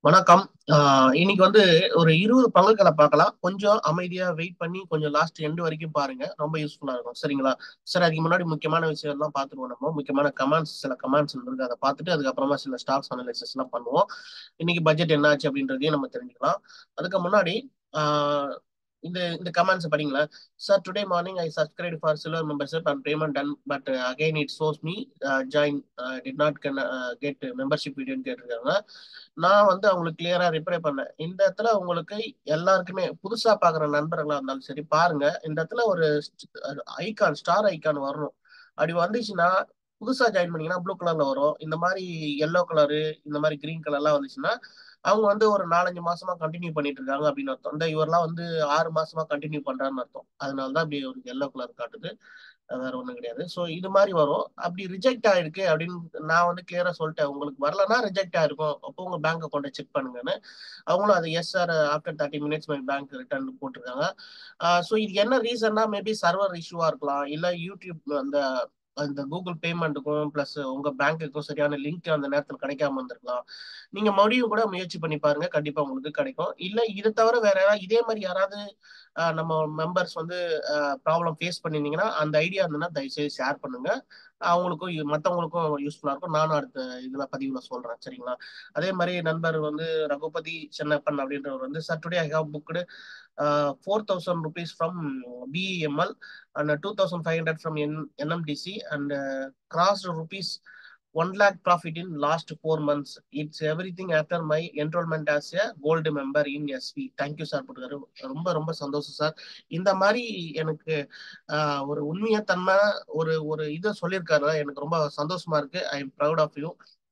வணக்கம் ஆஹ் இன்னைக்கு வந்து ஒரு இருபது பங்குகளை பார்க்கலாம் கொஞ்சம் அமைதியா வெயிட் பண்ணி கொஞ்சம் லாஸ்ட் எண்டு வரைக்கும் பாருங்க ரொம்ப யூஸ்ஃபுல்லா இருக்கும் சரிங்களா சார் அதுக்கு முன்னாடி முக்கியமான விஷயம் எல்லாம் பார்த்துருவோம் நம்ம முக்கியமான கமெண்ட்ஸ் சில கமெண்ட்ஸ் இருக்கு அதை பார்த்துட்டு அதுக்கப்புறமா சில ஸ்டாக்ஸ் அனலைசிஸ் எல்லாம் பண்ணுவோம் இன்னைக்கு பட்ஜெட் என்னாச்சு அப்படின்றதையும் நம்ம தெரிஞ்சுக்கலாம் அதுக்கு முன்னாடி ஆஹ் இந்த இந்த கமெண்ட்ஸ் படிங்களேன் sir today morning I subscribe for silver membership and payment done but again it shows me join did not can get membership வீடியோன்னு கேட்டிருக்காங்க நான் வந்து அவங்களுக்கு கிளியரா ரிப்ளை பண்ணேன் இந்த இடத்துல உங்களுக்கு எல்லாருக்குமே புதுசா பாக்குற நண்பர்களா இருந்தாலும் சரி பாருங்க இந்த இடத்துல ஒரு ஐகான் ஸ்டார் ஐகான் வரணும் அப்படி வந்துச்சுன்னா புதுசா ஜாயின் பண்ணீங்கன்னா ப்ளூ கலர்ல வரும் இந்த மாதிரி எல்லோ கலரு இந்த மாதிரி கிரீன் கலர்லாம் வந்துச்சுன்னா அவங்க வந்து ஒரு நாலஞ்சு மாசமா கண்டினியூ பண்ணிட்டு இருக்காங்க அப்படின்னு அர்த்தம் இந்த இவரெல்லாம் வந்து ஆறு மாசமா கண்டினியூ பண்றான்னு அர்த்தம் அதனாலதான் இப்படி ஒரு எல்லோ கலர் காட்டுது வேற ஒண்ணும் கிடையாது ஸோ இது மாதிரி வரும் அப்படி ரிஜெக்ட் ஆயிருக்கு அப்படின்னு நான் வந்து கிளியரா சொல்லிட்டேன் உங்களுக்கு வரலன்னா ரிஜெக்ட் ஆயிருக்கும் அப்போ உங்க பேங்க் அக்கௌண்ட்டை செக் பண்ணுங்கன்னு அவங்களும் அது yes sir after thirty minutes my bank return போட்டிருக்காங்க ஸோ இது என்ன ரீசன்னா மேபி சர்வர் இஷ்யூவா இருக்கலாம் இல்ல யூடியூப் அந்த அந்த கூகுள் பேமெண்ட்டுக்கும் பிளஸ் உங்க பேங்க்குக்கும் சரியான லிங்க் அந்த நேரத்தில் கிடைக்காம இருந்திருக்கலாம் நீங்க மறுபடியும் கூட முயற்சி பண்ணி பாருங்க கண்டிப்பா உங்களுக்கு கிடைக்கும் இல்ல இதை தவிர வேற யாராவது இதே மாதிரி யாராவது நம்ம மெம்பர்ஸ் வந்து ப்ராப்ளம் ஃபேஸ் பண்ணிருந்தீங்கன்னா அந்த ஐடியா இருந்ததுன்னா தயவுசெய்து ஷேர் பண்ணுங்க அவங்களுக்கும் மற்றவங்களுக்கும் யூஸ்ஃபுல்லா இருக்கும் நானும் அடுத்த இதுல பதிவுல சொல்றேன் சரிங்களா அதே மாதிரி நண்பர் வந்து ரகுபதி சென்னப்பன் அப்படின்றவர் வந்து sir today I have booked four thousand rupees from BEML and two thousand five hundred from N NMDC and gross rupees one lakh profit in last four months it's every thing after my enrollment as a gold member in SP thank you sir போட்டுக்காரு ரொம்ப ரொம்ப சந்தோஷம் sir இந்த மாதிரி எனக்கு ஒரு உண்மையத்தன்மை ஒரு ஒரு இதை சொல்லியிருக்காரு எனக்கு ரொம்ப சந்தோஷமா இருக்கு I am proud of you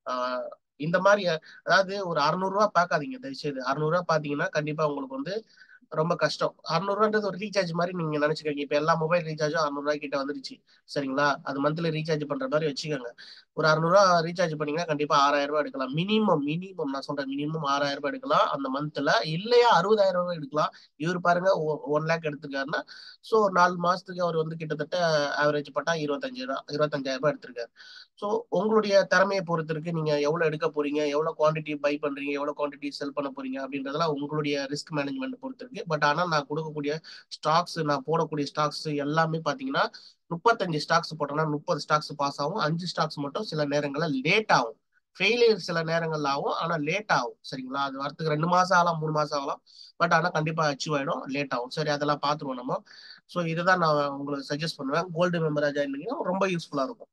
இந்த மாதிரி அதாவது ஒரு அறுநூறுவா பார்க்காதீங்க தயவுசெய்து அறுநூறுவா பார்த்தீங்கன்னா கண்டிப்பா உங்களுக்கு வந்து ரொம்ப கஷ்டம் அறுநூறுவான்றது ஒரு ரீசார்ஜ் மாதிரி நீங்க நினைச்சுக்கோங்க இப்ப எல்லா மொபைல் ரீசார்ஜும் அறுநூறுவா கிட்ட வந்துருச்சு சரிங்களா அது மந்த்லி ரீசார்ஜ் பண்ற மாதிரி வச்சுக்கோங்க ஒரு அறுநூறுவா ரீசார்ஜ் பண்ணீங்கன்னா கண்டிப்பா ஆறாயிரம் ரூபாய் எடுக்கலாம் மினிமம் மினிமம் நான் சொல்றேன் மினிமம் ஆறாயிரம் ரூபாய் எடுக்கலாம் அந்த மந்த்ல இல்லையா அறுபதாயிரம் ரூபாய் எடுக்கலாம் இவர் பாருங்க ஒன் லேக் எடுத்துக்காருன்னா ஸோ நாலு மாசத்துக்கு அவர் வந்து கிட்டத்தட்ட ஆவரேஜ் பட்டா இருபத்தஞ்சாயிரம் இருபத்தஞ்சாயிரம் ரூபாய் எடுத்திருக்காரு ஸோ உங்களுடைய திறமையை பொறுத்து இருக்கு நீங்க எவ்வளவு எடுக்க போறீங்க எவ்வளவு குவான்டிட்டி பை பண்றீங்க எவ்வளவு குவான்டிட்டி செல் பண்ண போறீங்க அப்படின்றதெல்லாம் உங்களுடைய ரிஸ்க் மேனேஜ்மெண்ட் பொறுத்து இருக்கு பட் ஆனா நான் கொடுக்கக்கூடிய ஸ்டாக்ஸ் நான் போடக்கூடிய ஸ்டாக்ஸ் எல்லாமே பாத்தீங்கன்னா முப்பத்தஞ்சு ஸ்டாக்ஸ் போட்டோம்னா முப்பது ஸ்டாக்ஸ் பாஸ் ஆகும் அஞ்சு ஸ்டாக்ஸ் மட்டும் சில நேரங்களில் லேட் ஆகும் ஃபெயிலியர் சில நேரங்கள்ல ஆகும் ஆனா லேட் ஆகும் சரிங்களா அது வரத்துக்கு ரெண்டு மாசம் ஆகலாம் மூணு மாசம் ஆகலாம் பட் ஆனா கண்டிப்பா அச்சீவ் ஆயிடும் லேட் ஆகும் சரி அதெல்லாம் பாத்துருவோம் நம்ம ஸோ இதுதான் நான் உங்களுக்கு சஜஸ்ட் பண்ணுவேன் கோல்டு மெம்பரா ஜாயின் பண்ணிங்கன்னா ரொம்ப யூஸ்ஃபுல்லா இருக்கும்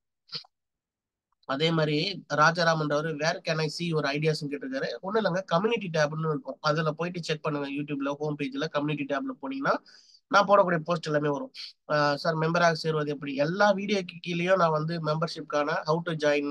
அதே மாதிரி ராஜாராமன்றவர் வேற கேன் ஐ சி ஒரு ஐடியாஸ் கேட்டிருக்காரு ஒன்றும் இல்லைங்க கம்யூனிட்டி டேப்னு இருக்கும் அதுல போயிட்டு செக் பண்ணுங்க யூடியூப்ல ஹோம் பேஜ்ல கம்யூனிட்டி டேப்ல போனீங்கன்னா நான் போடக்கூடிய போஸ்ட் எல்லாமே வரும் சார் மெம்பராக சேருவது எப்படி எல்லா வீடியோக்கு கீழேயும் நான் வந்து மெம்பர்ஷிப்கான how to join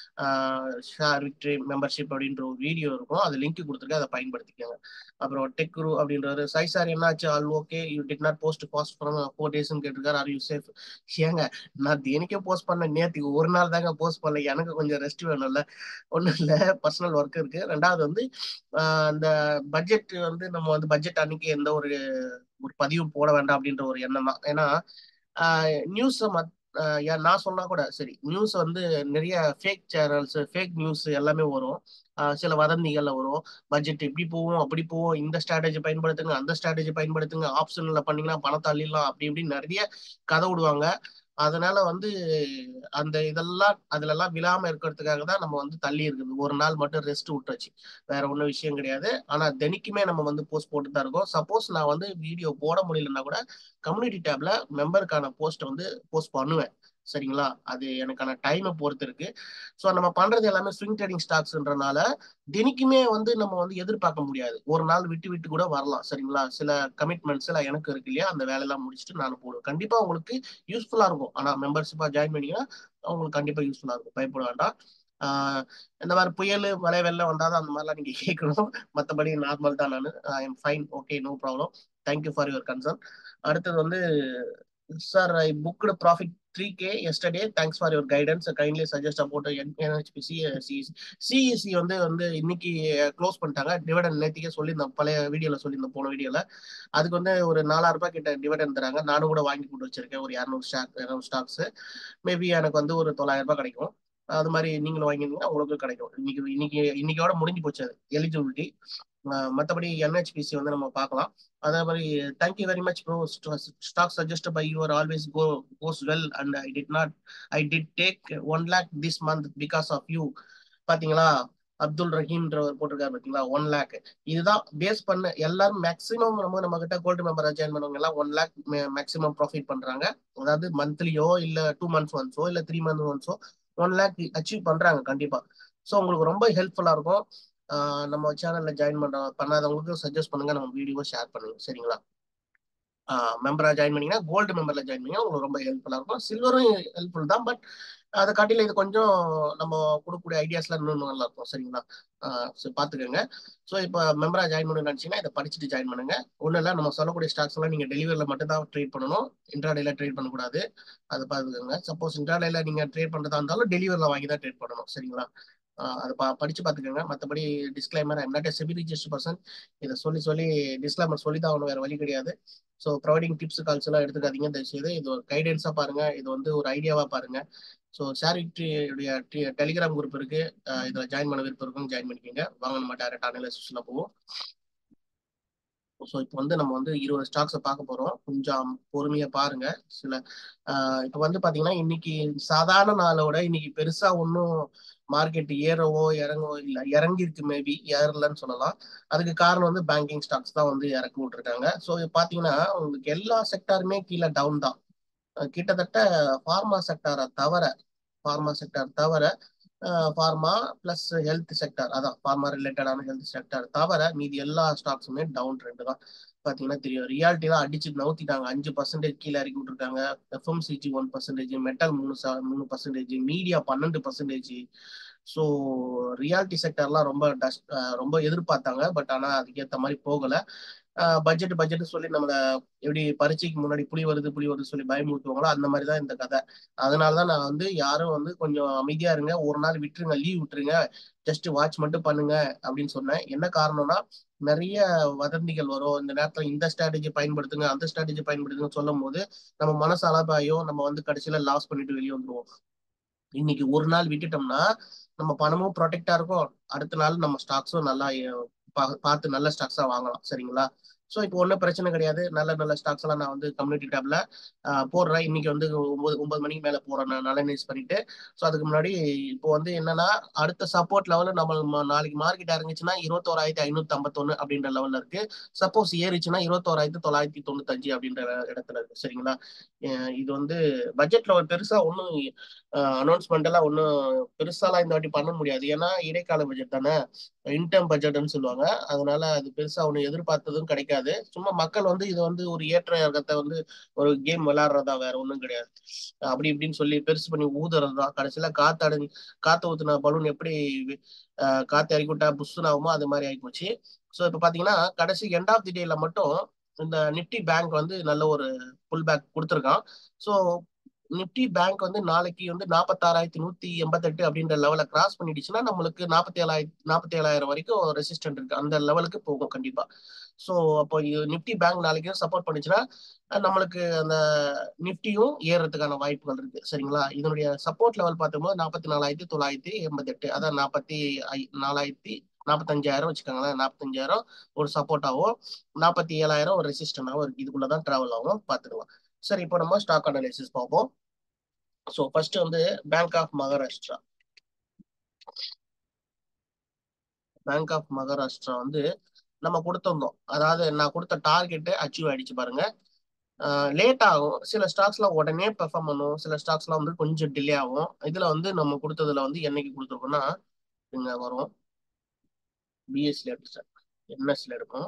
share victory membership அப்படின்ற ஒரு வீடியோ இருக்கும் அது லிங்க் கொடுத்துருக்கேன் அதை பயன்படுத்திக்கோங்க அப்புறம் டெக் குரு அப்படின்றாரு சை சார் என்னாச்சு all okay you did not post past from four டேஸ்ன்னு கேட்டிருக்காரு ஆர் யூ சேஃப் ஏங்க நான் தினைக்கே போஸ்ட் பண்ண நேற்றுக்கு ஒரு நாள் தாங்க போஸ்ட் பண்ணல எனக்கு கொஞ்சம் ரெஸ்ட் வேணும்ல ஒன்றும் இல்லை பர்சனல் ஒர்க் இருக்கு ரெண்டாவது வந்து அந்த பட்ஜெட் வந்து நம்ம வந்து பட்ஜெட் அன்னைக்கு எந்த ஒரு ஒரு பதிவு போட வேண்டாம் அப்படின்ற ஒரு எண்ணம் தான் ஏன்னா நியூஸை மத் நான் சொன்னா கூட சரி நியூஸ் வந்து நிறைய ஃபேக் சேனல்ஸ் ஃபேக் நியூஸ் எல்லாமே வரும் சில வதந்திகள்ல வரும் பட்ஜெட் இப்படி போவோம் அப்படி போவோம் இந்த ஸ்ட்ராட்டஜி பயன்படுத்துங்க அந்த ஸ்ட்ராட்டஜி பயன்படுத்துங்க ஆப்ஷன்ல பண்ணீங்கன்னா பணத்தை அள்ளிடலாம் அப்படி இப்படின்னு நிறைய கதை விடுவாங்க அதனால வந்து அந்த இதெல்லாம் அதுல எல்லாம் விழாம இருக்கிறதுக்காக தான் நம்ம வந்து தள்ளி இருக்குது ஒரு நாள் மட்டும் ரெஸ்ட் விட்டுருச்சு வேற ஒன்றும் விஷயம் கிடையாது ஆனா தினைக்குமே நம்ம வந்து போஸ்ட் போட்டு தான் இருக்கோம் சப்போஸ் நான் வந்து வீடியோ போட முடியலன்னா கூட கம்யூனிட்டி டேப்ல மெம்பருக்கான போஸ்ட் வந்து போஸ்ட் பண்ணுவேன் சரிங்களா அது எனக்கான டைமை பொறுத்து இருக்கு ஸோ நம்ம பண்றது எல்லாமே ஸ்விங் ட்ரேடிங் ஸ்டாக்ஸ்ன்றனால தினிக்குமே வந்து நம்ம வந்து எதிர்பார்க்க முடியாது ஒரு நாள் விட்டு விட்டு கூட வரலாம் சரிங்களா சில கமிட்மெண்ட்ஸ் எல்லாம் எனக்கு இருக்கு இல்லையா அந்த வேலையெல்லாம் முடிச்சுட்டு நான் போடுவேன் கண்டிப்பா உங்களுக்கு யூஸ்ஃபுல்லா இருக்கும் ஆனா மெம்பர்ஷிப்பா ஜாயின் பண்ணீங்கன்னா உங்களுக்கு கண்டிப்பா யூஸ்ஃபுல்லா இருக்கும் பயப்பட வேண்டாம் ஆஹ் இந்த மாதிரி புயல் மழை வெள்ளம் வந்தாதான் அந்த மாதிரிலாம் நீங்க கேட்கணும் மற்றபடி நார்மல் தான் நான் I am fine okay no problem thank you for your concern அடுத்தது வந்து sir I booked profit three K yesterday thanks for your guidance kindly suggest about NHP CSC CEC வந்து வந்து இன்னைக்கு க்ளோஸ் பண்ணிட்டாங்க டிவிடன் நேற்றுக்கே சொல்லியிருந்தோம் பழைய வீடியோவில் சொல்லியிருந்தோம் போன வீடியோவில் அதுக்கு வந்து ஒரு நாலாயிரம் ரூபாய் கிட்ட டிவிடன் தராங்க நானும் கூட வாங்கி போட்டு வச்சிருக்கேன் ஒரு இரநூறு ஸ்டாக் இரநூறு ஸ்டாக்ஸ் மேபி எனக்கு வந்து ஒரு தொள்ளாயிரம் ரூபாய் கிடைக்கும் அது மாதிரி நீங்களும் வாங்கியிருந்தீங்கன்னா உங்களுக்கு கிடைக்கும் இன்னைக்கு இன்னைக்கு இன்னைக்கோட முடிஞ்சு போச்சு அது எலிஜிபிலிட்டி மற்றபடி என்ஹெச்பிசி வந்து நம்ம பார்க்கலாம் அதே மாதிரி thank you very much bro stock suggest by your always go goes well and I did not I did take one lakh this month because of you பாத்தீங்களா அப்துல் ரஹீம்ன்றவர் போட்டிருக்காரு பாத்தீங்களா ஒன் லேக் இதுதான் பேஸ் பண்ண எல்லாரும் மேக்ஸிமம் நம்ம நம்ம கிட்ட கோல்டு மெம்பரா ஜாயின் பண்ணவங்க எல்லாம் ஒன் லேக் மேக்ஸிமம் ப்ராஃபிட் பண்றாங்க அதாவது மந்த்லியோ இல்ல டூ மந்த்ஸ் ஒன்ஸோ இல்ல த்ரீ மந்த்ஸ் ஒன்ஸோ ஒன் லேக் அச்சீவ் பண்றாங்க கண்டிப்பா ஸோ உங்களுக்கு ரொம்ப ஹெல்ப்ஃபுல்லா இருக்கும் நம்ம சேனல்ல ஜாயின் பண்ற பண்ணாதவங்களுக்கு சஜஸ்ட் பண்ணுங்க நம்ம வீடியோ ஷேர் பண்ணுங்க சரிங்களா மெம்பரா ஜாயின் பண்ணீங்கன்னா கோல்டு மெம்பர்ல ஜாயின் பண்ணீங்கன்னா உங்களுக்கு ரொம்ப ஹெல்ப்ஃபுல்லா இருக்கும் சில்வரும் ஹெல்ப்ஃபுல் தான் பட் அதை காட்டில இது கொஞ்சம் நம்ம கொடுக்கக்கூடிய ஐடியாஸ்லாம் இன்னும் நல்லா இருக்கும் சரிங்களா பார்த்துக்கோங்க ஸோ இப்போ மெம்பரா ஜாயின் பண்ணு நினச்சிங்கன்னா இதை படிச்சுட்டு ஜாயின் பண்ணுங்க ஒன்றும் இல்லை நம்ம சொல்லக்கூடிய ஸ்டாக்ஸ் எல்லாம் நீங்கள் டெலிவரியில் மட்டும் தான் ட்ரேட் பண்ணணும் இன்ட்ராடேல ட்ரேட் பண்ணக்கூடாது அதை பார்த்துக்கோங்க சப்போஸ் இன்ட்ராடேல நீங்கள் ட்ரேட் பண்ணுறதா இருந்தாலும் டெலிவரியில் வாங்கி தான் ட்ரேட் பண்ணணும் சரிங்களா அதை பா படிச்சு பார்த்துக்கோங்க மற்றபடி disclaimer I'm not SEBI register person இதை சொல்லி சொல்லி டிஸ்கிளைமர் சொல்லி தான் வேறு வழி கிடையாது ஸோ ப்ரொவைடிங் டிப்ஸ் கால்ஸ் எல்லாம் எடுத்துக்காதீங்க தயவுசெய்து இது ஒரு கைடன்ஸாக பாருங்க இது வந்து ஒரு ஐடியாவாக பாருங்க ஸோ ஷேரிட்டியுடைய டெலிகிராம் குரூப் இருக்கு இதில் ஜாயின் பண்ண விருப்பம் இருக்கும் ஜாயின் பண்ணிக்கோங்க வாங்க நம்ம டேரக்ட் அனலிசிஸ்ல போவோம் ஸோ இப்போ வந்து நம்ம வந்து இருபது ஸ்டாக்ஸை பார்க்க போறோம் கொஞ்சம் பொறுமையா பாருங்க சில இப்போ வந்து பாத்தீங்கன்னா இன்னைக்கு சாதாரண நாளோட இன்னைக்கு பெருசா ஒன்றும் மார்க்கெட் ஏறவோ இறங்கவோ இல்லை இறங்கிருக்கு மேபி ஏறலன்னு சொல்லலாம் அதுக்கு காரணம் வந்து பேங்கிங் ஸ்டாக்ஸ் தான் வந்து இறக்கி விட்டுருக்காங்க ஸோ பாத்தீங்கன்னா உங்களுக்கு எல்லா செக்டாருமே கீழே டவுன் தான் கிட்டத்தட்ட ஃபார்மா செக்டாரை தவிர ஃபார்மா செக்டார் தவிர ஃபார்மா பிளஸ் ஹெல்த் செக்டர் அதான் ஃபார்மா ரிலேட்டடான ஹெல்த் செக்டர் தவிர மீதி எல்லா ஸ்டாக்ஸுமே டவுன் ட்ரெண்ட் தான் பார்த்தீங்கன்னா தெரியும் ரியாலிட்டி தான் அடிச்சு நவுத்திட்டாங்க அஞ்சு பர்சன்டேஜ் கீழே இறக்கி விட்டுருக்காங்க எஃப்எம்சிஜி ஒன் பர்சன்டேஜ் மெட்டல் மூணு மூணு பர்சன்டேஜ் மீடியா பன்னெண்டு பர்சன்டேஜ் ஸோ ரியாலிட்டி செக்டர்லாம் ரொம்ப டஸ்ட் ரொம்ப எதிர்பார்த்தாங்க பட் ஆனால் அதுக்கேற்ற மாதிரி போகலை பட்ஜெட் பட்ஜெட் சொல்லி நம்மளை எப்படி பரீட்சைக்கு முன்னாடி புளி வருது புளி வருது சொல்லி பயமுறுத்துவாங்களோ அந்த மாதிரி தான் இந்த கதை அதனால தான் நான் வந்து யாரும் வந்து கொஞ்சம் அமைதியா இருங்க ஒரு நாள் விட்டுருங்க லீவ் விட்டுருங்க ஜஸ்ட் வாட்ச் மட்டும் பண்ணுங்க அப்படின்னு சொன்னேன் என்ன காரணம்னா நிறைய வதந்திகள் வரும் இந்த நேரத்துல இந்த ஸ்ட்ராட்டஜி பயன்படுத்துங்க அந்த ஸ்ட்ராட்டஜி பயன்படுத்துங்க சொல்லும் போது நம்ம மனசு அலபாயும் நம்ம வந்து கடைசியில லாஸ் பண்ணிட்டு வெளியே வந்துருவோம் இன்னைக்கு ஒரு நாள் விட்டுட்டோம்னா நம்ம பணமும் ப்ரொடெக்டா இருக்கும் அடுத்த நாள் நம்ம ஸ்டாக்ஸும் நல்லா பார்த்து நல்ல ஸ்டாக்ஸா வாங்கலாம் சரிங்களா ஸோ இப்போ ஒன்றும் பிரச்சனை கிடையாது நல்ல நல்ல ஸ்டாக்ஸ் எல்லாம் நான் வந்து கம்யூனிட்டி டேப்ல போடுறேன் இன்னைக்கு வந்து ஒன்பது ஒன்பது மணிக்கு மேல போறேன் நான் அனலைஸ் பண்ணிட்டு ஸோ அதுக்கு முன்னாடி இப்போ வந்து என்னன்னா அடுத்த சப்போர்ட் லெவலில் நம்ம நாளைக்கு மார்க்கெட் இறங்குச்சுன்னா இருபத்தோராயிரத்தி ஐநூத்தி ஐம்பத்தொன்னு அப்படின்ற லெவல்ல இருக்கு சப்போஸ் ஏறிச்சுன்னா இருபத்தோராயிரத்தி தொள்ளாயிரத்தி தொண்ணூத்தஞ்சு அப்படின்ற இடத்துல இருக்கு சரிங்களா இது வந்து பட்ஜெட்ல ஒரு பெருசா ஒன்றும் அனௌன்ஸ்மெண்ட் எல்லாம் ஒன்றும் பெருசாலாம் இந்த வாட்டி பண்ண முடியாது ஏன்னா இடைக்கால பட்ஜெட் தானே இன்டம் பட்ஜெட்னு சொல்லுவாங்க அதனால அது பெருசா ஒன்று எதிர்பார்த்ததும் கிடைக்காது சும்மா மக்கள் வந்து இது வந்து ஒரு ஏற்ற இறக்கத்தை வந்து ஒரு கேம் விளையாடுறதா வேற ஒன்றும் கிடையாது அப்படி இப்படின்னு சொல்லி பெருசு பண்ணி ஊதுறது தான் கடைசியில காத்தாடு காத்து ஊத்துன பலூன் எப்படி காத்து இறக்கி விட்டா புஷ்ஷுன்னு ஆகுமோ அது மாதிரி ஆகி போச்சு ஸோ இப்போ பாத்தீங்கன்னா கடைசி எண்ட் ஆஃப் தி டேல மட்டும் இந்த நிப்டி பேங்க் வந்து நல்ல ஒரு புல் பேக் கொடுத்துருக்கான் ஸோ நிப்டி பேங்க் வந்து நாளைக்கு வந்து நாற்பத்தாறாயிரத்தி நூத்தி எண்பத்தெட்டு அப்படின்ற லெவலை கிராஸ் பண்ணிடுச்சுன்னா நம்மளுக்கு நாற்பத்தி ஏழாயிரத்தி நாற்பத்தி ஏழாயிரம் வரைக்கும் ரெசிஸ்டன்ட் இருக்கு அந்த லெவலுக்கு போகும் கண்டிப்பா ஸோ அப்போ நிப்டி பேங்க் நாளைக்கு சப்போர்ட் பண்ணுச்சுன்னா நம்மளுக்கு அந்த நிப்டியும் ஏறுறதுக்கான வாய்ப்புகள் இருக்கு சரிங்களா இதனுடைய சப்போர்ட் லெவல் பார்த்தும்போது நாற்பத்தி நாலாயிரத்தி தொள்ளாயிரத்தி எண்பத்தெட்டு அதான் நாற்பத்தி நாலாயிரத்தி நாற்பத்தஞ்சாயிரம் வச்சுக்கோங்களேன் நாற்பத்தஞ்சாயிரம் ஒரு சப்போர்ட்டாகவும் நாற்பத்தி ஏழாயிரம் ஒரு ரெசிஸ்டண்டாகவும் இருக்கு இதுக்குள்ளதான் டிராவல் ஆகும் பார்த்துக்கலாம் சரி இப்போ நம்ம ஸ்டாக் அனாலிசிஸ் பார்ப்போம் ஸோ ஃபர்ஸ்ட் வந்து bank of Maharashtra bank of Maharashtra வந்து நம்ம கொடுத்திருந்தோம் அதாவது நான் கொடுத்த டார்கெட்டு அச்சீவ் ஆயிடுச்சு பாருங்க லேட் ஆகும் சில ஸ்டாக்ஸ்லாம் உடனே பெர்ஃபார்ம் பண்ணும் சில ஸ்டாக்ஸ்லாம் வந்து கொஞ்சம் டிலே ஆகும் இதுல வந்து நம்ம கொடுத்ததுல வந்து என்னைக்கு கொடுத்துருக்கோம்னா இங்க வரும் பிஎஸ்ல எடுத்து என்எஸ்ல எடுக்கும்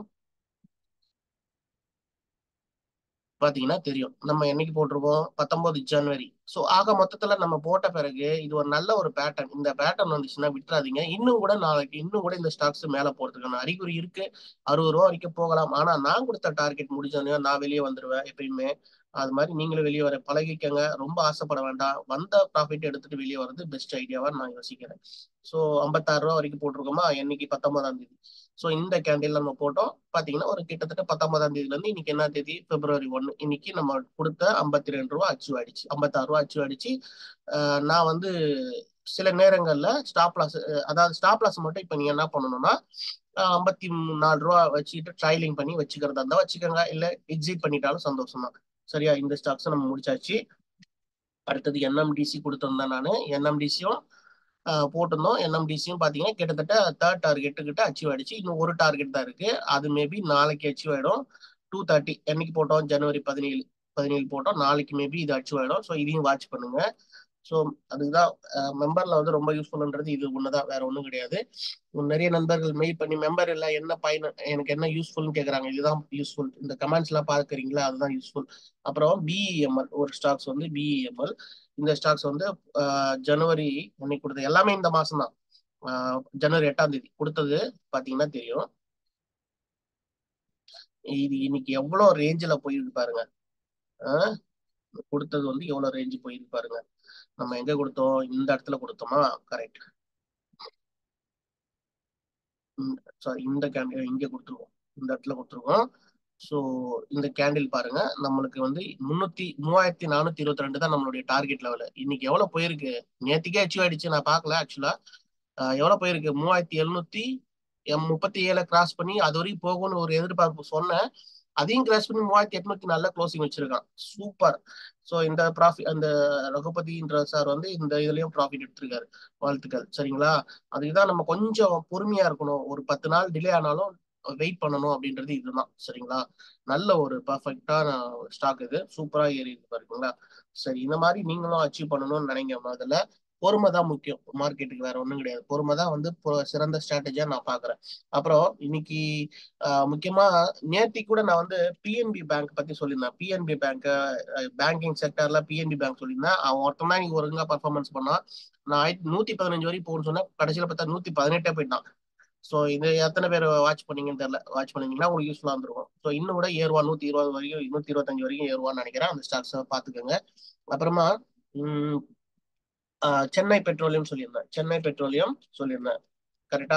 பாத்தீங்கன்னா தெரியும் நம்ம என்னைக்கு போட்டிருக்கோம் பத்தொன்பது ஜனவரி ஸோ ஆக மொத்தத்துல நம்ம போட்ட பிறகு இது ஒரு நல்ல ஒரு பேட்டர்ன் இந்த பேட்டர்ன் வந்துச்சுன்னா விட்டுறாதீங்க இன்னும் கூட நாளைக்கு இன்னும் கூட இந்த ஸ்டாக்ஸ் மேல போறதுக்கான அறிகுறி இருக்கு அறுபது ரூபா வரைக்கும் போகலாம் ஆனா நான் கொடுத்த டார்கெட் முடிஞ்சோன்னே நான் வெளியே வந்துருவேன் எப்பயுமே அது மாதிரி நீங்களும் வெளியே வர பழகிக்கங்க ரொம்ப ஆசைப்பட வேண்டாம் வந்த ப்ராஃபிட் எடுத்துட்டு வெளியே வர்றது பெஸ்ட் ஐடியாவா நான் யோசிக்கிறேன் ஸோ ஐம்பத்தாறு ரூபா வரைக்கும் போட்டிருக்கோமா என்னைக்கு பத்தொன்பதாம் தேதி ஸோ இந்த கேண்டில் நம்ம போட்டோம் பாத்தீங்கன்னா ஒரு கிட்டத்தட்ட பத்தொன்பதாம் தேதியில இருந்து இன்னைக்கு என்ன தேதி பிப்ரவரி ஒன்னு இன்னைக்கு நம்ம கொடுத்த ஐம்பத்தி ரெண்டு ரூபா அச்சீவ் ஆயிடுச்சு ஐம்பத்தாறு ரூபா அச்சீவ் ஆயிடுச்சு நான் வந்து சில நேரங்கள்ல ஸ்டாப் லாஸ் அதாவது ஸ்டாப் லாஸ் மட்டும் இப்ப நீங்க என்ன பண்ணணும்னா ஐம்பத்தி நாலு ரூபா வச்சுக்கிட்டு ட்ரைலிங் பண்ணி வச்சுக்கிறதா இருந்தா வச்சுக்கோங்க இல்ல எக்ஸிட் பண்ணிட்டாலும் சந்தோஷம் தான் சரியா இந்த ஸ்டாக்ஸ் நம்ம முடிச்சாச்சு அடுத்தது என்எம்டிசி கொடுத்திருந்தேன் நான் என்எம்டிசியும் போட்டிருந்தோம் என்எம்டிசியும் பார்த்தீங்கன்னா கிட்டத்தட்ட தேர்ட் டார்கெட்டு கிட்ட அச்சீவ் ஆயிடுச்சு இன்னும் ஒரு டார்கெட் தான் இருக்கு அது மேபி நாளைக்கு அச்சீவ் ஆயிடும் டூ தேர்ட்டி என்னைக்கு போட்டோம் ஜனவரி பதினேழு பதினேழு போட்டோம் நாளைக்கு மேபி இது அச்சீவ் ஆயிடும் ஸோ இதையும் வாட்ச் பண்ணுங்க ஸோ அதுதான் மெம்பர்ல வந்து ரொம்ப யூஸ்ஃபுல்ன்றது இது ஒண்ணுதான் வேற ஒன்றும் கிடையாது நிறைய நண்பர்கள் மெயில் பண்ணி மெம்பர் இல்லை என்ன பயன் எனக்கு என்ன யூஸ்ஃபுல்னு கேட்குறாங்க இதுதான் யூஸ்ஃபுல் இந்த கமெண்ட்ஸ் எல்லாம் பார்க்குறீங்களா அதுதான் யூஸ்ஃபுல் அப்புறம் பிஇஎம்எல் ஒரு ஸ்டாக்ஸ் வந்து பிஇஎம்எல் இந்த ஸ்டாக்ஸ் வந்து ஜனவரி இன்னைக்கு கொடுத்தது எல்லாமே இந்த மாசம் தான் ஜனவரி எட்டாம் தேதி கொடுத்தது பாத்தீங்கன்னா தெரியும் இது இன்னைக்கு எவ்வளவு ரேஞ்சில் போயிருக்கு பாருங்க கொடுத்தது வந்து எவ்வளவு ரேஞ்சு போயிருக்கு பாருங்க நம்ம எங்க கொடுத்தோம் இந்த இடத்துல கொடுத்தோமா கரெக்ட் சாரி இந்த கேண்டில் இங்க கொடுத்துருவோம் இந்த இடத்துல கொடுத்துருவோம் ஸோ இந்த கேண்டில் பாருங்க நம்மளுக்கு வந்து முன்னூத்தி மூவாயிரத்தி நானூத்தி இருபத்தி ரெண்டு தான் நம்மளுடைய டார்கெட் லெவல் இன்னைக்கு எவ்வளவு போயிருக்கு நேத்திக்கே அச்சீவ் ஆயிடுச்சு நான் பார்க்கல ஆக்சுவலா எவ்வளவு போயிருக்கு மூவாயிரத்தி எழுநூத்தி எம் முப்பத்தி ஏழை கிராஸ் பண்ணி அது வரைக்கும் போகும்னு ஒரு எதிர்பார்ப்பு சொன்னேன் அதையும் கிராஸ் பண்ணி மூவாயிரத்தி எட்நூத்தி நல்ல க்ளோசிங் வச்சிருக்கான் சூப்பர் ஸோ இந்த ப்ராஃபிட் அந்த ரகுபதின்ற சார் வந்து இந்த இதுலயும் ப்ராஃபிட் எடுத்திருக்காரு வாழ்த்துக்கள் சரிங்களா அதுக்குதான் நம்ம கொஞ்சம் பொறுமையா இருக்கணும் ஒரு பத்து நாள் டிலே ஆனாலும் வெயிட் பண்ணணும் அப்படின்றது இதுதான் சரிங்களா நல்ல ஒரு பர்ஃபெக்டான ஸ்டாக் இது சூப்பரா ஏறி இருக்கு பாருங்களா சரி இந்த மாதிரி நீங்களும் அச்சீவ் பண்ணணும்னு நினைங்க முதல்ல பொறுமை தான் முக்கியம் மார்க்கெட்டுக்கு வேற ஒன்றும் கிடையாது பொறுமை தான் வந்து சிறந்த ஸ்ட்ராட்டஜியா நான் பாக்குறேன் அப்புறம் இன்னைக்கு முக்கியமா நேத்தி கூட நான் வந்து பிஎன்பி பேங்க் பத்தி சொல்லியிருந்தேன் பிஎன்பி பேங்க் பேங்கிங் செக்டர்ல பிஎன்பி பேங்க் சொல்லியிருந்தேன் அவன் ஒருத்தன் தான் நீங்க ஒழுங்கா பர்ஃபார்மன்ஸ் பண்ணா நான் நூத்தி பதினஞ்சு வரைக்கும் போகணும்னு சொன்னா கடைசியில பார்த்தா நூத்தி பதினெட்டே போயிட்டான் ஸோ இது எத்தனை பேர் வாட்ச் பண்ணீங்கன்னு தெரியல வாட்ச் பண்ணீங்கன்னா உங்களுக்கு யூஸ்ஃபுல்லாக இருந்திருக்கும் ஸோ இன்னும் கூட ஏறுவா நூற்றி இருபது வரைக்கும் நூற்றி இருபத்தஞ்சு வரைக்கும் ஏறுவான்னு நினைக்கிறேன் அந்த ஸ்டாக்ஸை பார்த்துக்கோங்க அப்புறமா சென்னை பெட்ரோலியம் சொல்லியிருந்தேன் சென்னை பெட்ரோலியம் சொல்லியிருந்தேன் கரெக்டா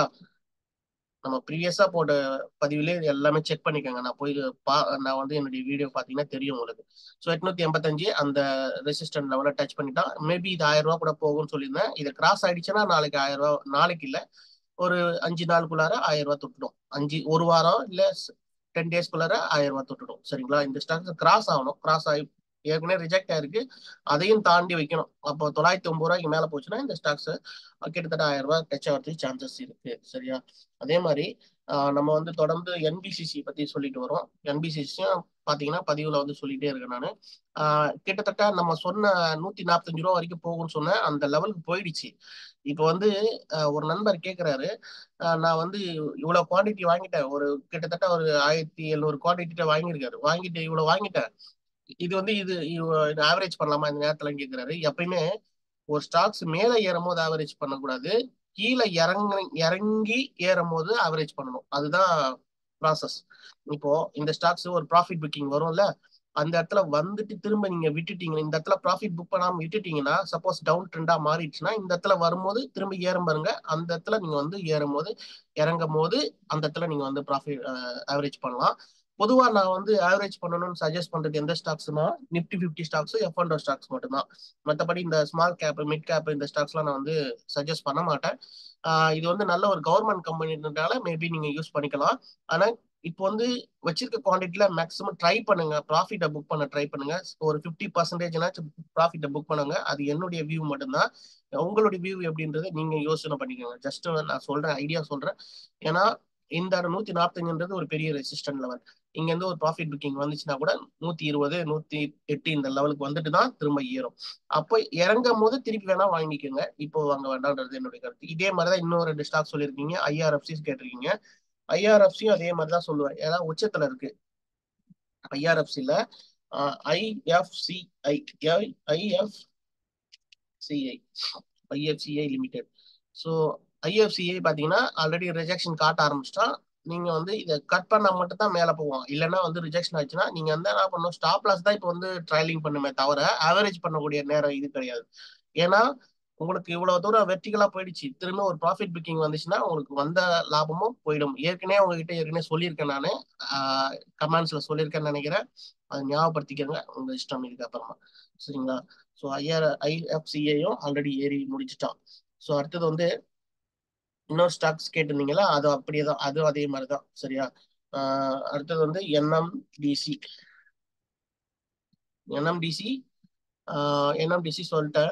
நம்ம ப்ரீவியஸா போட்ட பதிவுல எல்லாமே செக் பண்ணிக்கோங்க நான் போய் பா நான் வந்து என்னுடைய வீடியோ பார்த்தீங்கன்னா தெரியும் உங்களுக்கு ஸோ எட்நூத்தி எண்பத்தஞ்சு அந்த ரெசிஸ்டன்ட் லெவல டச் பண்ணிட்டா மேபி இது ஆயிரம் ரூபா கூட போகும்னு சொல்லியிருந்தேன் இது கிராஸ் ஆயிடுச்சுன்னா நாளைக்கு ஆயிரம் ரூபா நாளைக்கு இல்லை ஒரு அஞ்சு நாளுக்குள்ளார ஆயிரம் ரூபாய் தொட்டுடும் அஞ்சு ஒரு வாரம் இல்ல டென் டேஸ்க்குள்ளார ஆயிரம் ரூபாய் தொட்டுடும் சரிங்களா இந்த ஸ்டாக் கிராஸ் ஆகணும் கிராஸ் ஆகி ஏற்கனவே ரிஜெக்ட் ஆயிருக்கு அதையும் தாண்டி வைக்கணும் அப்போ தொள்ளாயிரத்தி ஒன்பது ரூபாய்க்கு மேல போச்சுன்னா இந்த ஸ்டாக்ஸ் கிட்டத்தட்ட ஆயிரம் ரூபாய் டச் ஆகிறதுக்கு சான்சஸ் இருக்கு சரியா அதே மாதிரி நம்ம வந்து தொடர்ந்து என்பிசிசி பத்தி சொல்லிட்டு வரோம் என்பிசிசியும் பாத்தீங்கன்னா பதிவுல வந்து சொல்லிட்டே இருக்கேன் நான் கிட்டத்தட்ட நம்ம சொன்ன நூத்தி நாற்பத்தஞ்சு ரூபா வரைக்கும் போகும்னு சொன்ன அந்த லெவலுக்கு போயிடுச்சு இப்போ வந்து ஒரு நண்பர் கேட்கிறாரு நான் வந்து இவ்வளவு குவான்டிட்டி வாங்கிட்டேன் ஒரு கிட்டத்தட்ட ஒரு ஆயிரத்தி எழுநூறு குவான்டிட்டி வாங்கியிருக்காரு வாங்கிட்டு இவ்வளவு வாங்கிட்டேன் இது வந்து இது ஆவரேஜ் பண்ணலாமா இந்த நேரத்துல கேட்கிறாரு எப்பயுமே ஒரு ஸ்டாக்ஸ் மேல ஏறும் போது ஆவரேஜ் பண்ணக்கூடாது கீழே இறங்க இறங்கி ஏறும் போது ஆவரேஜ் பண்ணணும் அதுதான் ப்ராசஸ் இப்போ இந்த ஸ்டாக்ஸ் ஒரு ப்ராஃபிட் புக்கிங் வரும்ல அந்த இடத்துல வந்துட்டு திரும்ப நீங்க விட்டுட்டீங்க இந்த இடத்துல ப்ராஃபிட் புக் பண்ணாம விட்டுட்டீங்கன்னா சப்போஸ் டவுன் ட்ரெண்டா மாறிடுச்சுன்னா இந்த இடத்துல வரும்போது திரும்ப ஏறும் பாருங்க அந்த இடத்துல நீங்க வந்து ஏறும் போது இறங்கும் போது அந்த இடத்துல நீங்க வந்து ப்ராஃபிட் ஆவரேஜ் பண்ணலாம் பொதுவா நான் வந்து ஆவரேஜ் பண்ணணும்னு சஜஸ்ட் பண்றது எந்த ஸ்டாக்ஸ்னா Nifty fifty stocks F and stocks மட்டும்தான் மற்றபடி இந்த ஸ்மால் கேப் மிட் கேப் இந்த ஸ்டாக்ஸ்லாம் நான் வந்து சஜஸ்ட் பண்ண மாட்டேன் இது வந்து நல்ல ஒரு கவர்மெண்ட் கம்பெனினால மேபி நீங்க யூஸ் பண்ணிக்கலாம் ஆனா இப்போ வந்து வச்சிருக்க குவான்டிட்டில மேக்ஸிமம் ட்ரை பண்ணுங்க ப்ராஃபிட்டை புக் பண்ண ட்ரை பண்ணுங்க ஒரு ஃபிஃப்டி பர்சன்டேஜ்னாச்சும் ப்ராஃபிட்டை புக் பண்ணுங்க அது என்னுடைய வியூ மட்டும்தான் உங்களுடைய வியூ எப்படின்றத நீங்க யோசனை பண்ணிக்கோங்க ஜஸ்ட் நான் சொல்றேன் ஐடியா சொல்றேன் ஏன்னா இந்த நூத்தி நாற்பத்தஞ்சுன்றது ஒரு பெரிய ரெசிஸ்டன்ட் லெவல் இங்க இருந்து ஒரு ப்ராஃபிட் புக்கிங் வந்துச்சுன்னா கூட நூத்தி இருபது நூத்தி எட்டு இந்த லெவலுக்கு வந்துட்டு தான் திரும்ப ஏறும் அப்போ இறங்கும் போது திருப்பி வேணா வாங்கிக்கோங்க இப்போ வாங்க வேண்டாம்ன்றது என்னுடைய கருத்து இதே மாதிரிதான் இன்னொரு ரெண்டு ஸ்டாக் சொல்லியிருக்கீங்க ஐஆர்எஃப்சிஸ் கேட்டிருக்கீங்க ஐஆர்எஃப்சியும் அதே மாதிரி தான் சொல்லுவேன் ஏன்னா உச்சத்துல இருக்கு ஐஆர்எஃப்சில IFCI IFCI IFCI limited so IFCI பார்த்தீங்கன்னா ஆல்ரெடி ரிஜெக்ஷன் காட்ட ஆரம்பிச்சிட்டா நீங்க வந்து இதை கட் பண்ணா மட்டும் தான் மேல போவோம் இல்லைன்னா வந்து ரிஜெக்ஷன் ஆச்சுன்னா நீங்க வந்து என்ன பண்ணணும் ஸ்டாப் லாஸ் தான் இப்போ வந்து ட்ரைலிங் பண்ணுமே தவிர ஆவரேஜ் பண்ணக்கூடிய நேரம் இது கிடையாது ஏன்னா உங்களுக்கு இவ்வளவு தூரம் வெர்டிகலா போயிடுச்சு திரும்ப ஒரு ப்ராஃபிட் புக்கிங் வந்துச்சுன்னா உங்களுக்கு வந்த லாபமும் போயிடும் ஏற்கனவே உங்ககிட்ட ஏற்கனவே சொல்லியிருக்கேன் நான் கமெண்ட்ஸ்ல சொல்லியிருக்கேன்னு நினைக்கிறேன் அதை ஞாபகப்படுத்திக்கங்க உங்க இஷ்டம் இதுக்கு அப்புறமா சரிங்களா ஸோ ஐஆர் ஐஎஃப்சிஏயும் ஆல்ரெடி ஏறி முடிச்சிட்டான் ஸோ அடுத்தது வந்து இன்னொரு ஸ்டாக்ஸ் கேட்டிருந்தீங்களா அது அப்படியே தான் அதுவும் அதே மாதிரி தான் சரியா ஆஹ் அடுத்தது வந்து என்எம்டிசி என்எம்டிசி என்எம்டிசி சொல்லிட்டேன்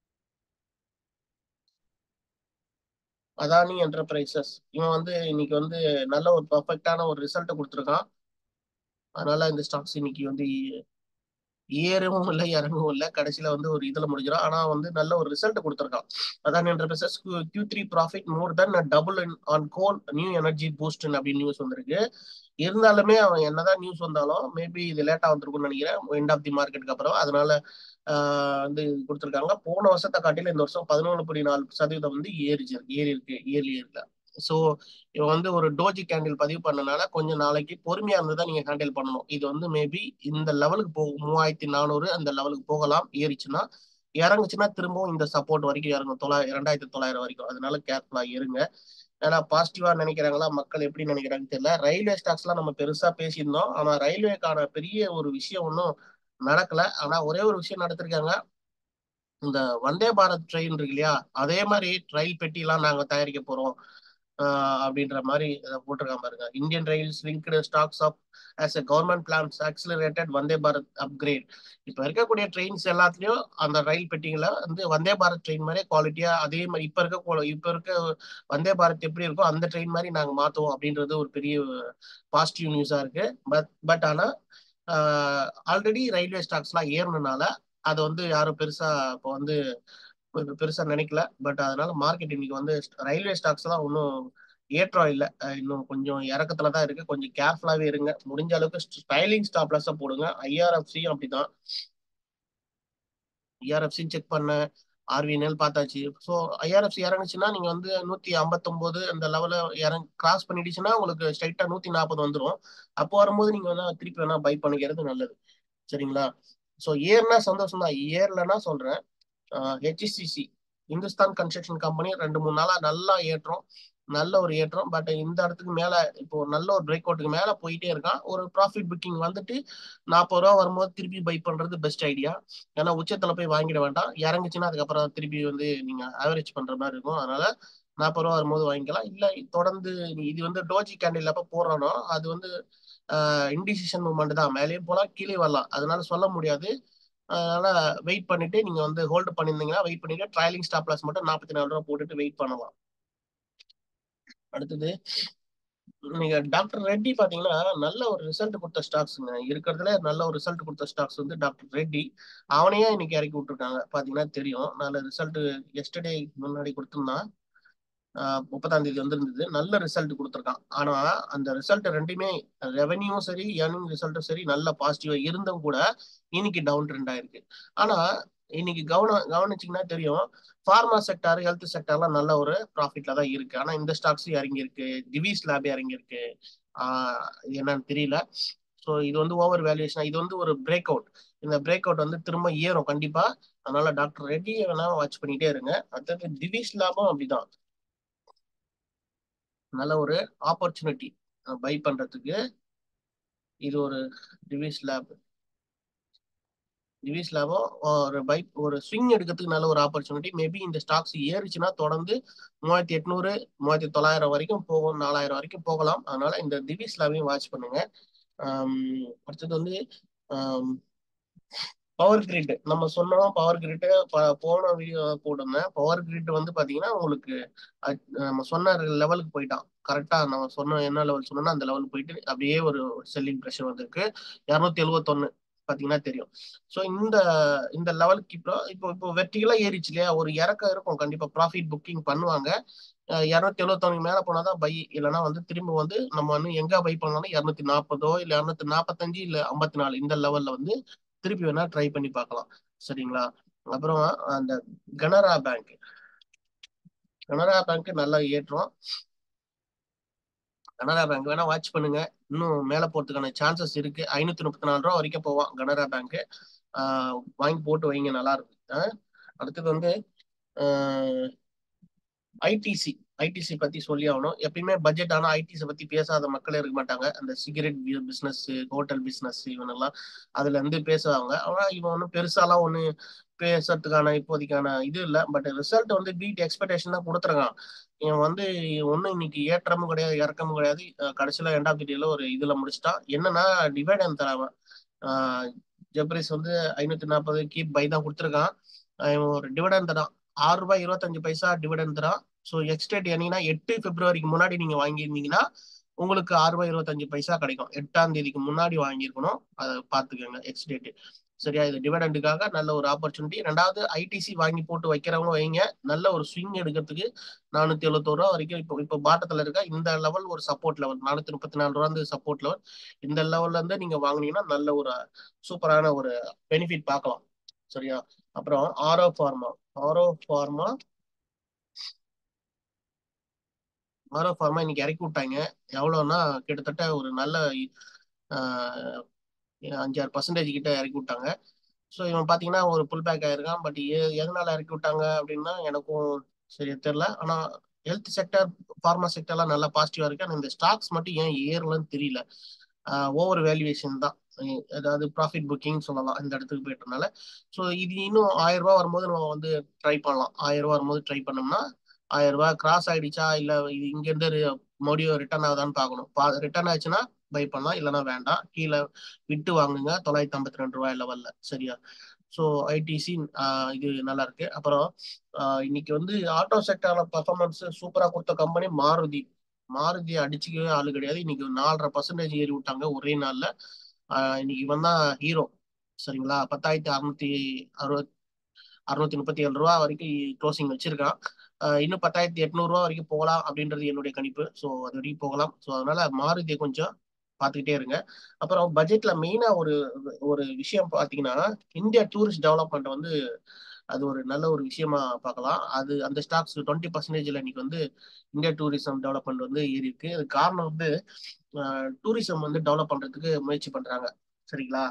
அதானி என்டர்பிரைசஸ் இவன் வந்து இன்னைக்கு வந்து நல்ல ஒரு பர்ஃபெக்டான ஒரு ரிசல்ட்டை கொடுத்துருக்கான் அதனால இந்த ஸ்டாக்ஸ் இன்னைக்கு வந்து ஏறவும் இல்லை இறங்கவும் இல்லை கடைசியில வந்து ஒரு இதுல முடிஞ்சிடும் ஆனா வந்து நல்ல ஒரு ரிசல்ட் கொடுத்துருக்கான் Adani enterprises Q three profit more then double on coal new energy boost அப்படின்னு நியூஸ் வந்திருக்கு இருந்தாலுமே அவன் என்னதான் நியூஸ் வந்தாலும் மேபி இது லேட்டா வந்திருக்கும்னு நினைக்கிறேன் எண்ட் ஆஃப் தி மார்க்கெட்டுக்கு அப்புறம் அதனால வந்து கொடுத்துருக்காங்க போன வருஷத்தை காட்டில இந்த வருஷம் பதினொன்று புள்ளி நாலு சதவீதம் வந்து ஏறிச்சு ஏறி இருக்கு ஏறி இருக்கு ஸோ இவன் வந்து ஒரு டோஜி கேண்டில் பதிவு பண்ணனால கொஞ்சம் நாளைக்கு பொறுமையா இருந்து தான் நீங்க ஹேண்டில் பண்ணணும் இது வந்து மேபி இந்த லெவலுக்கு போகும் மூவாயிரத்தி நானூறு அந்த லெவலுக்கு போகலாம் ஏறிச்சுன்னா இறங்குச்சுன்னா திரும்பவும் இந்த சப்போர்ட் வரைக்கும் இறங்கும் தொள்ளாயிரம் இரண்டாயிரத்தி தொள்ளாயிரம் வரைக்கும் அதனால கேர்ஃபுல்லா இருங்க ஏன்னா பாசிட்டிவா நினைக்கிறாங்களா மக்கள் எப்படி நினைக்கிறாங்கன்னு தெரியல ரயில்வே ஸ்டாக்ஸ் எல்லாம் நம்ம பெருசா பேசியிருந்தோம் ஆனா ரயில்வேக்கான பெரிய ஒரு விஷயம் ஒன்றும் நடக்கல ஆனா ஒரே ஒரு விஷயம் நடத்திருக்காங்க இந்த வந்தே பாரத் ட்ரெயின் இருக்கு இல்லையா அதே மாதிரி ரயில் பெட்டி எல்லாம் நாங்க தயாரிக்க போறோம் அப்படின்ற மாதிரி போட்டிருக்காம பாருங்க Indian rails linked stocks off as a government plans accelerated Vande Bharat upgrade இப்ப இருக்கக்கூடிய ட்ரெயின்ஸ் எல்லாத்துலயும் அந்த ரயில் பெட்டிகளை வந்து வந்தே பாரத் ட்ரெயின் மாதிரி குவாலிட்டியா அதே மாதிரி இப்ப இருக்க இப்ப இருக்க வந்தே பாரத் எப்படி இருக்கோ அந்த ட்ரெயின் மாதிரி நாங்க மாத்துவோம் அப்படின்றது ஒரு பெரிய பாசிட்டிவ் நியூஸா இருக்கு பட் பட் ஆனா ஆல்ரெடி ரயில்வே ஸ்டாக்ஸ் எல்லாம் ஏறணுனால அதை வந்து யாரும் பெருசா இப்போ வந்து பெருசா நினைக்கல பட் அதனால மார்க்கெட் இன்னைக்கு வந்து ரயில்வே ஸ்டாக்ஸ் எல்லாம் ஒன்றும் ஏற்றம் இல்லை இன்னும் கொஞ்சம் இறக்கத்துல தான் இருக்கு கொஞ்சம் கேர்ஃபுல்லாவே இருங்க முடிஞ்ச அளவுக்கு ஸ்டைலிங் ஸ்டாப்லஸ் போடுங்க ஐஆர்எஃப்சியும் அப்படிதான் ஐஆர்எஃப்சி செக் பண்ண ஆர்விஎன்எல் பார்த்தாச்சு ஸோ ஐஆர்எஃப்சி இறங்குச்சுன்னா நீங்க வந்து நூத்தி ஐம்பத்தொன்பது அந்த லெவல இறங்க கிராஸ் பண்ணிடுச்சுன்னா உங்களுக்கு ஸ்ட்ரைட்டா நூத்தி நாற்பது வந்துடும் அப்போ வரும்போது நீங்க வேணா திருப்பி வேணா பை பண்ணிக்கிறது நல்லது சரிங்களா ஸோ ஏர்னா சந்தோஷம் தான் ஏர்லன்னா சொல்றேன் ஹெச்இசிசி இந்துஸ்தான் கன்ஸ்ட்ரக்ஷன் கம்பெனி ரெண்டு மூணு நாளா நல்லா ஏற்றம் நல்ல ஒரு ஏற்றம் பட் இந்த இடத்துக்கு மேல இப்போ நல்ல ஒரு பிரேக் அவுட்டுக்கு மேல போயிட்டே இருக்கான் ஒரு ப்ராஃபிட் புக்கிங் வந்துட்டு நாற்பது ரூபா வரும்போது திருப்பி பை பண்றது பெஸ்ட் ஐடியா ஏன்னா உச்சத்துல போய் வாங்கிட வேண்டாம் இறங்குச்சுன்னா அதுக்கப்புறம் திருப்பி வந்து நீங்க ஆவரேஜ் பண்ற மாதிரி இருக்கும் அதனால நாற்பது ரூபா வரும்போது வாங்கிக்கலாம் இல்ல தொடர்ந்து இது வந்து டோஜி கேண்டில் எப்ப போடுறானோ அது வந்து இன்டிசிஷன் மூமெண்ட் தான் மேலேயும் போலாம் கீழே வரலாம் அதனால சொல்ல முடியாது அதனால வெயிட் பண்ணிட்டு நீங்க வந்து ஹோல்டு பண்ணியிருந்தீங்கன்னா வெயிட் பண்ணிட்டு ட்ரையலிங் ஸ்டாப் லாஸ் மட்டும் நாற்பத்தி நாலு ரூபா போட்டுட்டு வெயிட் பண்ணலாம் அடுத்தது நீங்க டாக்டர் ரெட்டி பாத்தீங்கன்னா நல்ல ஒரு ரிசல்ட் கொடுத்த ஸ்டாக்ஸுங்க இருக்கிறதுல நல்ல ஒரு ரிசல்ட் கொடுத்த ஸ்டாக்ஸ் வந்து டாக்டர் ரெட்டி அவனையே இன்னைக்கு இறக்கி விட்டுருக்காங்க பாத்தீங்கன்னா தெரியும் நல்ல ரிசல்ட் எஸ்டர்டே முன்னாடி கொடுத்துருந்தான் முப்பதாம் தேதி வந்திருந்தது நல்ல ரிசல்ட் கொடுத்துருக்கான் ஆனா அந்த ரிசல்ட் ரெண்டுமே ரெவன்யூவும் சரி ஏர்னிங் ரிசல்ட்டும் சரி நல்ல பாசிட்டிவா இருந்தும் கூட இன்னைக்கு டவுன் ட்ரெண்ட் ஆயிருக்கு ஆனா இன்னைக்கு கவனம் கவனிச்சிங்கன்னா தெரியும் ஃபார்மா செக்டார் ஹெல்த் செக்டார்லாம் நல்ல ஒரு ப்ராஃபிட்ல தான் இருக்கு ஆனா இந்த ஸ்டாக்ஸ் இறங்கி இருக்கு டிவிஸ் லேப் இறங்கி இருக்கு ஆஹ் என்னன்னு தெரியல ஸோ இது வந்து ஓவர் வேல்யூஷன் இது வந்து ஒரு பிரேக் அவுட் இந்த பிரேக் அவுட் வந்து திரும்ப ஏறும் கண்டிப்பா அதனால டாக்டர் ரெட்டி வேணா வாட்ச் பண்ணிட்டே இருங்க அடுத்தது டிவிஸ் லேபும் அப்படிதான் நல்ல ஒரு ஆப்பர்ச்சுனிட்டி பை பண்றதுக்கு இது ஒரு டிவிஸ் லேப் டிவிஸ் லேபும் ஒரு பை ஒரு ஸ்விங் எடுக்கிறதுக்கு நல்ல ஒரு ஆப்பர்ச்சுனிட்டி மேபி இந்த ஸ்டாக்ஸ் ஏறிச்சுன்னா தொடர்ந்து மூவாயிரத்தி எட்நூறு மூவாயிரத்தி தொள்ளாயிரம் வரைக்கும் போகும் நாலாயிரம் வரைக்கும் போகலாம் அதனால இந்த டிவிஸ் லேபையும் வாட்ச் பண்ணுங்க அடுத்தது வந்து பவர் கிரிட் நம்ம சொன்னோம் பவர் கிரிட் போன வீடியோ போட்டிருந்தேன் பவர் கிரிட் வந்து பாத்தீங்கன்னா உங்களுக்கு நம்ம சொன்ன லெவலுக்கு போயிட்டான் கரெக்டா நம்ம சொன்ன என்ன லெவல் சொன்னோம்னா அந்த லெவலுக்கு போயிட்டு அப்படியே ஒரு செல்லிங் ப்ரெஷர் வந்திருக்கு இரநூத்தி எழுபத்தொன்னு பாத்தீங்கன்னா தெரியும் ஸோ இந்த இந்த லெவலுக்கு இப்போ இப்போ இப்போ வெற்றிகளா ஏறிச்சு இல்லையா ஒரு இறக்கம் இருக்கும் கண்டிப்பா ப்ராஃபிட் புக்கிங் பண்ணுவாங்க இரநூத்தி எழுபத்தொன்னு மேல போனாதான் பை இல்லைன்னா வந்து திரும்ப வந்து நம்ம வந்து எங்க பை பண்ணலாம் இரநூத்தி நாற்பதோ இல்ல இரநூத்தி நாற்பத்தஞ்சு இல்ல ஐம்பத்தி நாலு இந்த லெவல்ல வந்து திருப்பி வேணா ட்ரை பண்ணி பார்க்கலாம் சரிங்களா அப்புறம் அந்த கனரா பேங்க் கனரா பேங்க் நல்லா ஏற்றம் கனரா பேங்க் வேணா வாட்ச் பண்ணுங்க இன்னும் மேல போறதுக்கான சான்சஸ் இருக்கு ஐநூத்தி முப்பத்தி நாலு ரூபா வரைக்கும் போவான் கனரா பேங்க் வாங்கி போட்டு வைங்க நல்லா இருக்கு அடுத்தது வந்து ஐடிசி ஐடிசி பத்தி சொல்லி ஆகணும் எப்பயுமே பட்ஜெட் ஆனா ஐடிசி பத்தி பேசாத மக்களே இருக்க மாட்டாங்க அந்த சிகரெட் பிசினஸ் ஹோட்டல் பிசினஸ் இவனெல்லாம் அதுல இருந்து பேசுவாங்க ஆனா இவன் ஒன்றும் பெருசாலாம் ஒண்ணு பேசுறதுக்கான இப்போதைக்கான இது இல்லை பட் ரிசல்ட் வந்து பீட் எக்ஸ்பெக்டேஷன் தான் கொடுத்துருக்கான் இவன் வந்து ஒன்றும் இன்னைக்கு ஏற்றமும் கிடையாது இறக்கமும் கிடையாது கடைசியில எண்ட் ஆஃப் தி டேல ஒரு இதுல முடிச்சிட்டான் என்னன்னா டிவைடன் தராவன் ஜப்ரிஸ் வந்து ஐநூத்தி நாற்பது கீப் பை தான் கொடுத்துருக்கான் ஒரு டிவிடன் தரான் ஆறு ரூபாய் இருபத்தஞ்சு பைசா டிவிடன் தரான் ஸோ எக்ஸ்டேட் என்னங்கன்னா எட்டு பிப்ரவரிக்கு முன்னாடி நீங்க வாங்கியிருந்தீங்கன்னா உங்களுக்கு ஆறு ரூபாய் இருபத்தஞ்சு பைசா கிடைக்கும் எட்டாம் தேதிக்கு முன்னாடி வாங்கியிருக்கணும் அதை பார்த்துக்கோங்க எக்ஸ்டேட் சரியா இது டிவிடெண்டுக்காக நல்ல ஒரு ஆப்பர்ச்சுனிட்டி ரெண்டாவது ஐடிசி வாங்கி போட்டு வைக்கிறவங்க வைங்க நல்ல ஒரு ஸ்விங் எடுக்கிறதுக்கு நானூத்தி எழுபத்தோரு ரூபா வரைக்கும் இப்போ இப்போ பாட்டத்துல இருக்க இந்த லெவல் ஒரு சப்போர்ட் லெவல் நானூத்தி முப்பத்தி நாலு ரூபா வந்து சப்போர்ட் லெவல் இந்த லெவல்ல இருந்து நீங்க வாங்கினீங்கன்னா நல்ல ஒரு சூப்பரான ஒரு பெனிஃபிட் பார்க்கலாம் சரியா அப்புறம் Auro pharma Auro pharma Auro pharma இன்னைக்கு இறக்கி விட்டாங்க எவ்வளோன்னா கிட்டத்தட்ட ஒரு நல்ல அஞ்சாறு பர்சன்டேஜ் கிட்ட இறக்கி விட்டாங்க ஸோ இவன் பார்த்தீங்கன்னா ஒரு புல் பேக் ஆயிருக்கான் பட் எதனால இறக்கி விட்டாங்க அப்படின்னா எனக்கும் சரியா தெரில ஆனால் ஹெல்த் செக்டர் ஃபார்மா செக்டர்லாம் நல்லா பாசிட்டிவா இருக்கு ஆனால் இந்த ஸ்டாக்ஸ் மட்டும் ஏன் ஏறலன்னு தெரியல ஓவர் வேல்யூவேஷன் தான் அதாவது ப்ராஃபிட் புக்கிங் சொல்லலாம் இந்த இடத்துக்கு போயிட்டனால ஸோ இது இன்னும் ஆயிரம் ரூபா வரும்போது நம்ம வந்து ட்ரை பண்ணலாம் ஆயிரம் ரூபா வரும்போது ட்ரை பண்ணோம்னா ஆயிரம் ரூபாய் கிராஸ் ஆயிடுச்சா இல்லை இது இங்கேருந்து மறுபடியும் ரிட்டர்ன் ஆகுதான்னு பார்க்கணும் ரிட்டர்ன் ஆச்சுன்னா பை பண்ணலாம் இல்லைன்னா வேண்டாம் கீழே விட்டு வாங்குங்க தொள்ளாயிரத்தி ஐம்பத்தி ரெண்டு ரூபாய் லெவல்ல சரியா ஸோ ஐடிசி இது நல்லா இருக்கு அப்புறம் இன்னைக்கு வந்து ஆட்டோ செக்டர்ல பர்ஃபார்மன்ஸ் சூப்பரா கொடுத்த கம்பெனி மாருதி மாருதி அடிச்சுக்கவே ஆளு கிடையாது இன்னைக்கு நாலரை பர்சன்டேஜ் ஏறி விட்டாங்க ஒரே நாள்ல இன்னைக்கு இவன் தான் ஹீரோ சரிங்களா பத்தாயிரத்தி அறுநூத்தி அறுபத் அறுநூத்தி முப்பத்தி ஏழு ரூபா வரைக்கும் க்ளோசிங் வச்சிருக்கான் இன்னும் பத்தாயிரத்தி எட்நூறு ரூபா வரைக்கும் போகலாம் அப்படின்றது என்னுடைய கணிப்பு ஸோ அது வரைக்கும் போகலாம் ஸோ அதனால மாருதியை கொஞ்சம் பார்த்துக்கிட்டே இருங்க அப்புறம் பட்ஜெட்ல மெயினா ஒரு ஒரு விஷயம் பார்த்தீங்கன்னா இந்தியா டூரிஸ்ட் டெவலப்மெண்ட் வந்து அது ஒரு நல்ல ஒரு விஷயமா பார்க்கலாம் அது அந்த ஸ்டாக்ஸ் டுவெண்ட்டி பர்சன்டேஜ்ல இன்னைக்கு வந்து இந்தியா டூரிசம் டெவலப்மெண்ட் வந்து ஏறி இருக்கு அது காரணம் வந்து டூரிசம் வந்து டெவலப் பண்றதுக்கு முயற்சி பண்றாங்க சரிங்களா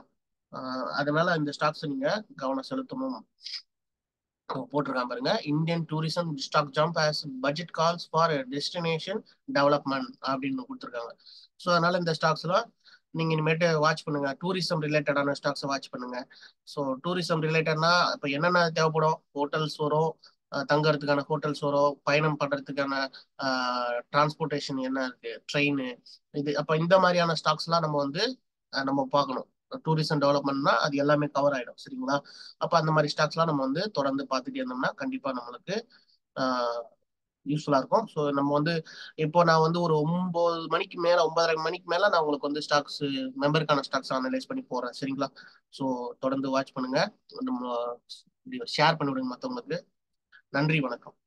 அதனால இந்த ஸ்டாக்ஸ் நீங்க கவனம் செலுத்தணும் போட்டிருக்கான் பாருங்க Indian tourism stock jump as budget calls for destination development அப்படின்னு கொடுத்துருக்காங்க ஸோ அதனால இந்த ஸ்டாக்ஸ்லாம் நீங்க இனிமேட்டு வாட்ச் பண்ணுங்க டூரிசம் ரிலேட்டடான ஸ்டாக்ஸை வாட்ச் பண்ணுங்க ஸோ டூரிசம் ரிலேட்டட்னா இப்போ என்னென்ன தேவைப்படும் ஹோட்டல்ஸ் வரும் தங்கறதுக்கான ஹோட்டல்ஸ் வரும் பயணம் பண்றதுக்கான டிரான்ஸ்போர்ட்டேஷன் என்ன இருக்கு ட்ரெயின் இது அப்போ இந்த மாதிரியான ஸ்டாக்ஸ்லாம் நம்ம வந்து நம்ம பார்க்கணும் டூரிசம் டெவலப்மெண்ட்னா அது எல்லாமே கவர் ஆயிடும் சரிங்களா அப்ப அந்த மாதிரி ஸ்டாக்ஸ்லாம் நம்ம வந்து தொடர்ந்து பார்த்துட்டே இருந்தோம்னா கண்டிப்பா நம்மளுக்கு யூஸ்ஃபுல்லா இருக்கும் ஸோ நம்ம வந்து இப்போ நான் வந்து ஒரு ஒன்பது மணிக்கு மேல ஒன்பதரை மணிக்கு மேல நான் உங்களுக்கு வந்து ஸ்டாக்ஸ் மெம்பருக்கான ஸ்டாக்ஸ் அனலைஸ் பண்ணி போறேன் சரிங்களா ஸோ தொடர்ந்து வாட்ச் பண்ணுங்க நம்ம ஷேர் பண்ணி விடுங்க மற்றவங்களுக்கு நன்றி வணக்கம்